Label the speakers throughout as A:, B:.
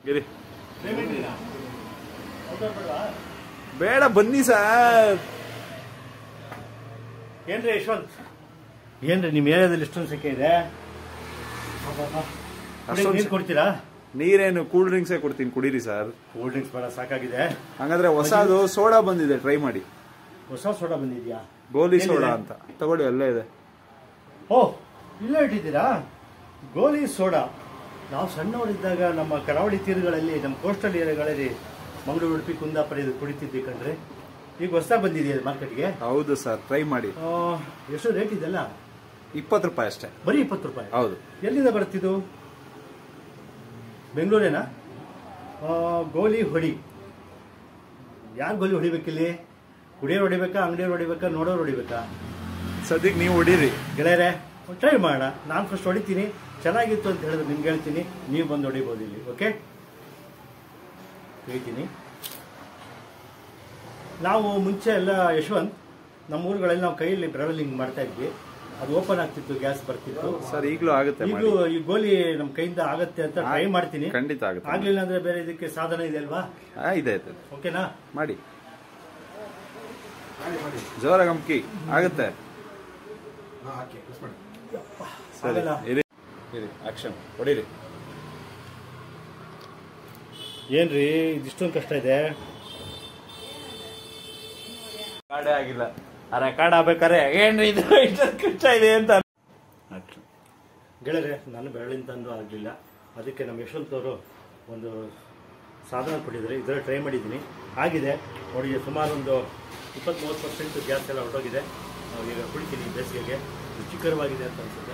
A: ಗಿರಿ ಬೇಡ ಬನ್ನಿ ಸರ್
B: ಏನ್ರಿ ಯಶವಂತ್ ಏನ್ರಿ ನಿಮ್ಮ ಏರಿಯಾದಲ್ಲಿ ಇಷ್ಟೊಂದು ಸಂಖ್ಯೆ ಇದೆ
A: ಅಷ್ಟೊಂದ್
B: ನೀರು ಕೊಡ್ತೀರಾ
A: ನೀರೇನು ಕೂಲ್ ಡ್ರಿಂಕ್ಸೇ ಕೊಡ್ತೀನಿ ಕುಡೀರಿ ಸರ್
B: ಕೂಲ್ ಡ್ರಿಂಕ್ಸ್ ಬೇಡ ಸಾಕಾಗಿದೆ
A: ಹಂಗಂದ್ರೆ ಹೊಸದು ಸೋಡಾ ಬಂದಿದೆ ಟ್ರೈ ಮಾಡಿ
B: ಹೊಸ ಸೋಡಾ ಬಂದಿದ್ಯಾ
A: ಗೋಲಿ
B: ಎಲ್ಲಿದೆ?
A: ಸೋಡಾ ಅಂತ ತಗೊಳ್ಳಿ ಅಲ್ಲೇ ಇದೆ
B: ಓ ಇಲ್ಲೇ ಇಟ್ಟಿದ್ದೀರಾ ಗೋಲಿ ಸೋಡಾ ನಾವು ಸಣ್ಣವರಿದ್ದಾಗ ನಮ್ಮ ಕರಾವಳಿ ತೀರಗಳಲ್ಲಿ ನಮ್ಮ ಕೋಸ್ಟಲ್ ಏರಿಯಾಗಳಲ್ಲಿ ಮಂಗಳೂರು ಉಡುಪಿ ಕುಂದಾಪುರ ಇದು ಕುಡಿತಿದ್ವಿ ಕಣ್ರಿ ಈಗ ಹೊಸದಾಗಿ ಬಂದಿದೆಯಾ ಮಾರ್ಕೆಟ್ಗೆ
A: ಹೌದು ಸರ್ ಟ್ರೈ ಮಾಡಿ
B: ಎಷ್ಟು ರೇಟ್ ಇದೆಲ್ಲ
A: ಇಪ್ಪತ್ತು ರೂಪಾಯಿ ಅಷ್ಟೇ
B: ಬರೀ ಇಪ್ಪತ್ತು ರೂಪಾಯಿ
A: ಹೌದು
B: ಎಲ್ಲಿಂದ ಬರ್ತಿದ್ದು ಬೆಂಗಳೂರೇನಾ ಆ, ಗೋಲಿ ಹೊಡಿ ಯಾರು ಗೋಲಿ ಹೊಡಿಬೇಕಿಲ್ಲಿ ಕುಡಿಯೋರು ಹೊಡಿಬೇಕಾ ಅಂಗಡಿಯವ್ರು ಹೊಡಿಬೇಕಾ ನೋಡೋರು ಹೊಡಿಬೇಕಾ
A: ಸದ್ಯಕ್ಕೆ ನೀವು ಹೊಡೀರಿ
B: ಗೆಳೆಯರೆ ಟ್ರೈ ಮಾಡೋಣ ನಾನು ಫಸ್ಟ್ ಹೊಡಿತೀನಿ ಚೆನ್ನಾಗಿತ್ತು ಅಂತ ಹೇಳಿದ್ರೆ ನಿಮ್ಗೆ ಹೇಳ್ತೀನಿ ನೀವು ಬಂದು ಹೊಡಿಬೋದು ಇಲ್ಲಿ ಓಕೆ ಹೇಳ್ತೀನಿ ನಾವು ಮುಂಚೆ ಎಲ್ಲ ಯಶವಂತ್ ನಮ್ಮ ಊರುಗಳಲ್ಲಿ ನಾವು ಕೈಯಲ್ಲಿ ಬೆರಳಲ್ಲಿ ಹಿಂಗೆ ಮಾಡ್ತಾ ಇದ್ವಿ ಅದು ಓಪನ್ ಆಗ್ತಿತ್ತು ಗ್ಯಾಸ್ ಬರ್ತಿತ್ತು
A: ಸರ್ ಈಗಲೂ ಆಗುತ್ತೆ ಮಾಡಿ
B: ಈಗಲೂ ಈ ಗೋಲಿ ನಮ್ಮ ಕೈಯಿಂದ ಆಗತ್ತೆ ಅಂತ ಟ್ರೈ ಮಾಡ್ತೀನಿ
A: ಖಂಡಿತ ಆಗುತ್ತೆ
B: ಆಗ್ಲಿಲ್ಲ ಅಂದ್ರೆ ಬೇರೆ ಇದಕ್ಕೆ ಸಾಧನ ಇದೆ ಅಲ್ವಾ
A: ಆ, ಇದೆ ಇದೆ
B: ಓಕೆನಾ
A: ಮಾಡಿ ಜೋರಾಗಿ ಹಮ್ಕಿ ಆಗುತ್ತೆ ಸರಿ
B: ಆಗಲ್ಲ.
A: ಇರಿ ಇರಿ ಆಕ್ಷನ್ ಹೊಡೀರಿ
B: ಏನ್ರಿ ಇದಿಷ್ಟೊಂದು ಕಷ್ಟ ಇದೆ
A: ಕಾಡೇ ಆಗಿಲ್ಲ ಆ ರೆಕಾರ್ಡ್ ಆಗ್ಬೇಕಾರೆ ಏನ್ರಿ ಇದು ಇಷ್ಟೊಂದು ಕಷ್ಟ ಇದೆ ಅಂತ Action.
B: ಗೆಳೆಯರೆ ನಾನು ಬೆರಳಿನ ತಂದು ಆಗಲಿಲ್ಲ ಅದಕ್ಕೆ ನಮ್ಮ ಯಶವಂತ್ ಅವರು ಒಂದು ಸಾಧನ ಕೊಟ್ಟಿದ್ದಾರೆ ಇದರ ಟ್ರೈ ಮಾಡಿದ್ದೀನಿ ಆಗಿದೆ ನೋಡಿ ಸುಮಾರು ಒಂದು ಇಪ್ಪತ್ತ್ ಮೂವತ್ತು ಪರ್ಸೆಂಟ್ ಗ್ಯಾಸ್ ಎಲ್ಲ ಹೊರಟೋಗಿದೆ ನಾವು ಈಗ ಕುಡಿತೀನಿ ಈ ಬೇಸಿಗೆಗೆ ರುಚಿಕರವಾಗಿದೆ ಅಂತ ಅನ್ಸುತ್ತೆ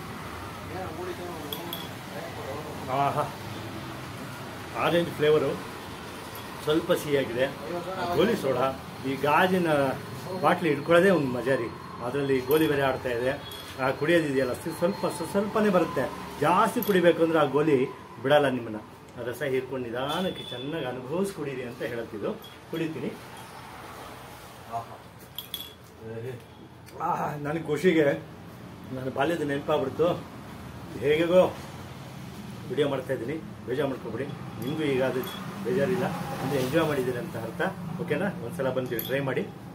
B: ಆಹಾ ಆರೆಂಜ್ ಫ್ಲೇವರು ಸ್ವಲ್ಪ ಸಿಹಿಯಾಗಿದೆ ಗೋಲಿ ಸೋಡಾ ಈ ಗಾಜಿನ ಬಾಟ್ಲಿ ಹಿಡ್ಕೊಳ್ಳೋದೇ ಒಂದು ಮಜಾ ರೀ ಅದರಲ್ಲಿ ಗೋಲಿ ಬೇರೆ ಆಡ್ತಾ ಇದೆ ಆ ಕುಡಿಯೋದಿದೆಯಲ್ಲ ಸಿ- ಸ್ವಲ್ಪ ಸ್ವ- ಸ್ವಲ್ಪನೇ ಬರುತ್ತೆ ಜಾಸ್ತಿ ಕುಡಿಬೇಕು ಅಂದ್ರೆ ಆ ಗೋಲಿ ಬಿಡಲ್ಲ ನಿಮ್ಮನ್ನ ಆ ರಸ ಹೀರ್ಕೊಂಡು ನಿಧಾನಕ್ಕೆ ಚೆನ್ನಾಗಿ ಅನುಭವಿಸಿ ಕುಡೀರಿ ಅಂತ ಹೇಳ್ತಿದ್ದು ಕುಡಿತೀನಿ ನನಗೆ ಖುಷಿಗೆ ನನ್ನ ಬಾಲ್ಯದ ನೆನಪಾಗ್ಬಿಡ್ತು ಹೇಗೆಗೋ ವಿಡಿಯೋ ಮಾಡ್ತಾ ಇದ್ದೀನಿ ಬೇಜಾರು ಮಾಡ್ಕೊಬಿಡಿ ನಿಮಗೂ ಈಗ ಅದು ಬೇಜಾರಿಲ್ಲ ಅಂದರೆ ಎಂಜಾಯ್ ಮಾಡಿದ್ದೀರಿ ಅಂತ ಅರ್ಥ ಓಕೆನಾ ಒಂದ್ಸಲ ಬಂದು ಟ್ರೈ ಮಾಡಿ